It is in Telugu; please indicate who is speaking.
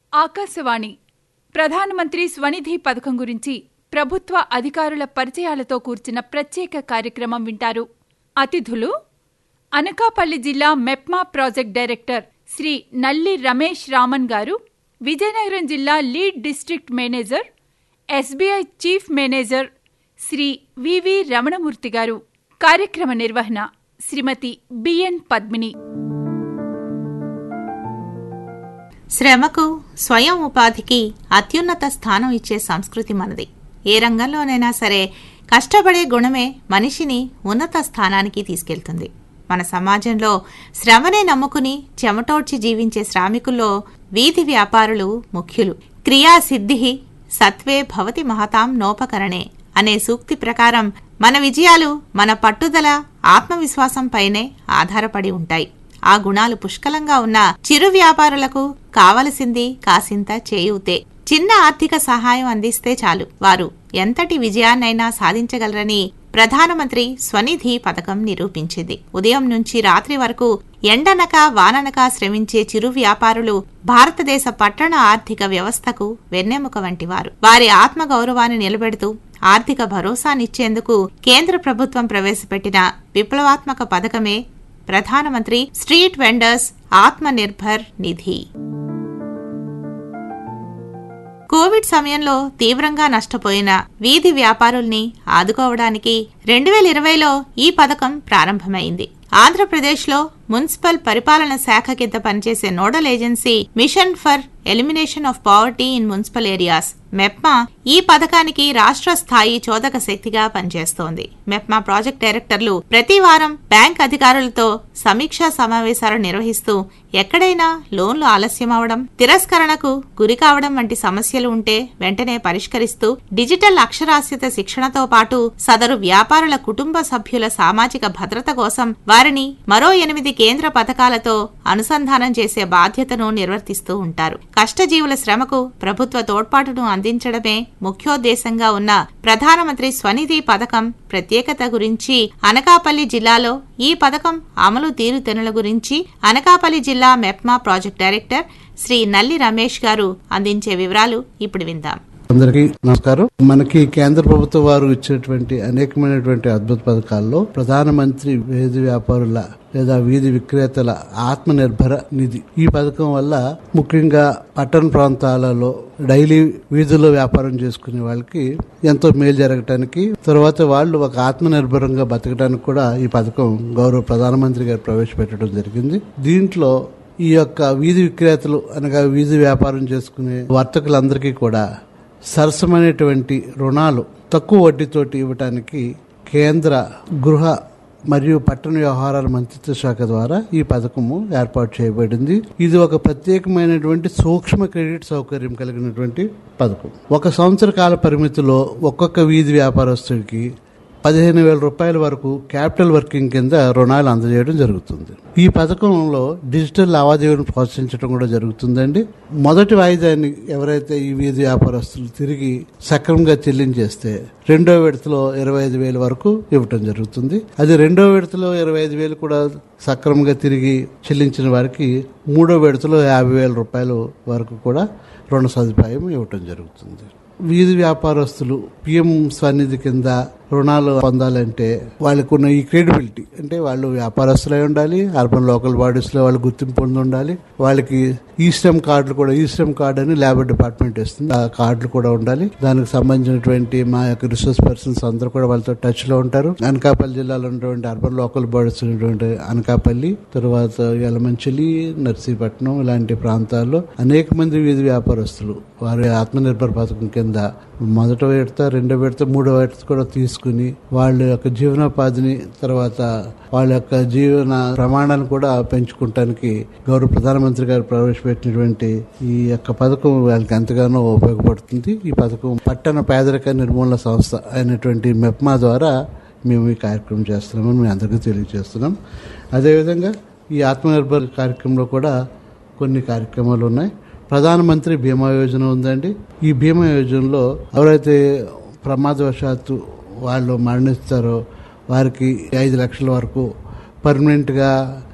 Speaker 1: ఆకాశవాణి ప్రధానమంత్రి స్వనిధి పథకం గురించి ప్రభుత్వ అధికారుల పరిచయాలతో కూర్చిన ప్రత్యేక కార్యక్రమం వింటారు అతిథులు అనకాపల్లి జిల్లా మెప్మా ప్రాజెక్ట్ డైరెక్టర్ శ్రీ నల్లి రమేష్ రామన్ గారు విజయనగరం జిల్లా lead district manager SBI chief manager Shri V V Ramanamurthy గారు కార్యక్రమ నిర్వహణ శ్రీమతి బిఎన్ పద్మిని
Speaker 2: శ్రమకు స్వయం ఉపాధికి అత్యున్నత స్థానం ఇచ్చే సంస్కృతి మనది ఏ రంగంలోనైనా సరే కష్టపడే గుణమే మనిషిని ఉన్నత స్థానానికి తీసుకెళ్తుంది మన సమాజంలో శ్రమనే నమ్ముకుని చెమటోడ్చి జీవించే శ్రామికుల్లో వీధి వ్యాపారులు ముఖ్యులు క్రియాసిద్ధి సత్వే భవతి మహతాం నోపకరణే అనే సూక్తి ప్రకారం మన విజయాలు మన పట్టుదల ఆత్మవిశ్వాసంపైనే ఆధారపడి ఉంటాయి ఆ గుణాలు పుష్కలంగా ఉన్న చిరు వ్యాపారులకు కావలసింది కాసింత చేయూతే చిన్న ఆర్థిక సహాయం అందిస్తే చాలు వారు ఎంతటి విజయాన్నైనా సాధించగలరని ప్రధానమంత్రి స్వనిధి పథకం నిరూపించింది ఉదయం నుంచి రాత్రి వరకు ఎండనక వాననక శ్రమించే చిరు వ్యాపారులు భారతదేశ పట్టణ ఆర్థిక వ్యవస్థకు వెన్నెముక వంటివారు వారి ఆత్మగౌరవాన్ని నిలబెడుతూ ఆర్థిక భరోసానిచ్చేందుకు కేంద్ర ప్రభుత్వం ప్రవేశపెట్టిన విప్లవాత్మక పథకమే Pradhan Mantri street vendors Atmanirbhar Nidhi covid సమయంలో తీవ్రంగా నష్టపోయిన వీధి వ్యాపారుల్ని ఆదుకోవడానికి రెండు వేల ఇరవైలో ఈ పథకం ప్రారంభమైంది ఆంధ్రప్రదేశ్లో మున్సిపల్ పరిపాలన శాఖ కింద పనిచేసే nodal agency mission for elimination of poverty in municipal areas MEPMA ఈ పథకానికి రాష్ట్ర స్థాయి చోదక శక్తిగా పనిచేస్తోంది మెప్మా ప్రాజెక్ట్ డైరెక్టర్లు ప్రతి వారం బ్యాంక్ అధికారులతో సమీక్షా సమావేశాలు నిర్వహిస్తూ ఎక్కడైనా లోన్లు ఆలస్యం అవడం తిరస్కరణకు గురి కావడం వంటి సమస్యలు ఉంటే వెంటనే పరిష్కరిస్తూ డిజిటల్ అక్షరాస్యత శిక్షణతో పాటు సదరు వ్యాపారుల కుటుంబ సభ్యుల సామాజిక భద్రత కోసం వారిని మరో ఎనిమిది కేంద్ర పథకాలతో అనుసంధానం చేసే బాధ్యతను నిర్వర్తిస్తూ ఉంటారు కష్టజీవుల శ్రమకు ప్రభుత్వ తోడ్పాటును అందించడమే ముఖ్యోద్దేశంగా ఉన్న ప్రధానమంత్రి స్వనిధి పథకం ప్రత్యేకత గురించి అనకాపల్లి జిల్లాలో ఈ పథకం అమలు తీరుతెనుల గురించి అనకాపల్లి జిల్లా మెప్మా ప్రాజెక్ట్ డైరెక్టర్ శ్రీ నల్లి రమేష్ గారు అందించే వివరాలు ఇప్పుడు విందాం
Speaker 3: అందరికీ నమస్కారం మనకి కేంద్ర ప్రభుత్వం వారు ఇచ్చినటువంటి అనేకమైనటువంటి అద్భుత పథకాల్లో ప్రధానమంత్రి వీధి వ్యాపారుల లేదా వీధి విక్రేతల ఆత్మనిర్భర నిధి ఈ పథకం వల్ల ముఖ్యంగా పట్టణ ప్రాంతాలలో డైలీ వీధుల్లో వ్యాపారం చేసుకునే వాళ్ళకి ఎంతో మేలు జరగటానికి తర్వాత వాళ్ళు ఒక ఆత్మనిర్భరంగా బతకడానికి కూడా ఈ పథకం గౌరవ ప్రధానమంత్రి గారు ప్రవేశపెట్టడం జరిగింది దీంట్లో ఈ యొక్క వీధి విక్రేతలు అనగా వీధి వ్యాపారం చేసుకునే వర్తకులందరికీ కూడా సరసమైనటువంటి రుణాలు తక్కువ వడ్డీతోటి ఇవ్వటానికి కేంద్ర గృహ మరియు పట్టణ వ్యవహారాల మంత్రిత్వ శాఖ ద్వారా ఈ పథకము ఏర్పాటు చేయబడింది ఇది ఒక ప్రత్యేకమైనటువంటి సూక్ష్మ క్రెడిట్ సౌకర్యం కలిగినటువంటి పథకం ఒక సంవత్సర కాల పరిమితిలో ఒక్కొక్క వీధి వ్యాపారస్తుడికి పదిహేను వేల రూపాయల వరకు క్యాపిటల్ వర్కింగ్ కింద రుణాలు అందజేయడం జరుగుతుంది ఈ పథకంలో డిజిటల్ లావాదేవీలను ప్రోత్సహించడం కూడా జరుగుతుందండి మొదటి వాయిదాన్ని ఎవరైతే ఈ వీధి వ్యాపారస్తులు తిరిగి సక్రమంగా చెల్లించేస్తే రెండో విడతలో ఇరవై ఐదు వేల వరకు ఇవ్వటం జరుగుతుంది అది రెండో విడతలో ఇరవై ఐదు వేలు కూడా సక్రమంగా తిరిగి చెల్లించిన వారికి మూడో విడతలో యాభై వేల రూపాయల వరకు కూడా రుణ సదుపాయం ఇవ్వటం జరుగుతుంది వీధి వ్యాపారస్తులు పిఎం స్వనిధి కింద రుణాలు పొందాలంటే వాళ్ళకు ఉన్న ఈ క్రెడిబిలిటీ అంటే వాళ్ళు వ్యాపారస్తులై ఉండాలి అర్బన్ లోకల్ బాడీస్లో వాళ్ళు గుర్తింపు పొంది ఉండాలి వాళ్ళకి ఈ శ్రమ్ కార్డులు కూడా ఈ శ్రమ్ కార్డు అని లేబర్ డిపార్ట్మెంట్ ఇస్తుంది ఆ కార్డులు కూడా ఉండాలి దానికి సంబంధించినటువంటి మా యొక్క రిసోర్స్ పర్సన్స్ అందరూ కూడా వాళ్ళతో టచ్ లో ఉంటారు అనకాపల్లి జిల్లాలో ఉన్నటువంటి అర్బన్ లోకల్ బాడీస్ ఉన్నటువంటి అనకాపల్లి తర్వాత యలమంచిలి నర్సీపట్నం ఇలాంటి ప్రాంతాల్లో అనేక మంది వీధి వ్యాపారస్తులు వారి ఆత్మనిర్భర్ పథకం కింద మొదట విడత రెండో విడత మూడో విడత కూడా తీసుకుని వాళ్ళ యొక్క జీవనోపాధిని తర్వాత వాళ్ళ యొక్క జీవన ప్రమాణాలను కూడా పెంచుకుంటానికి గౌరవ ప్రధానమంత్రి గారు ప్రవేశపెట్టినటువంటి ఈ యొక్క పథకం వాళ్ళకి ఎంతగానో ఉపయోగపడుతుంది ఈ పథకం పట్టణ పేదరిక నిర్మూలన సంస్థ అయినటువంటి మెప్మా ద్వారా మేము ఈ కార్యక్రమం చేస్తున్నామని మీ అందరికీ తెలియజేస్తున్నాం అదేవిధంగా ఈ ఆత్మనిర్భర్ కార్యక్రమంలో కూడా కొన్ని కార్యక్రమాలు ఉన్నాయి ప్రధానమంత్రి బీమా యోజన ఉందండి ఈ బీమా యోజనలో ఎవరైతే ప్రమాదవశాత్తు వాళ్ళు మరణిస్తారో వారికి ఐదు లక్షల వరకు పర్మనెంట్గా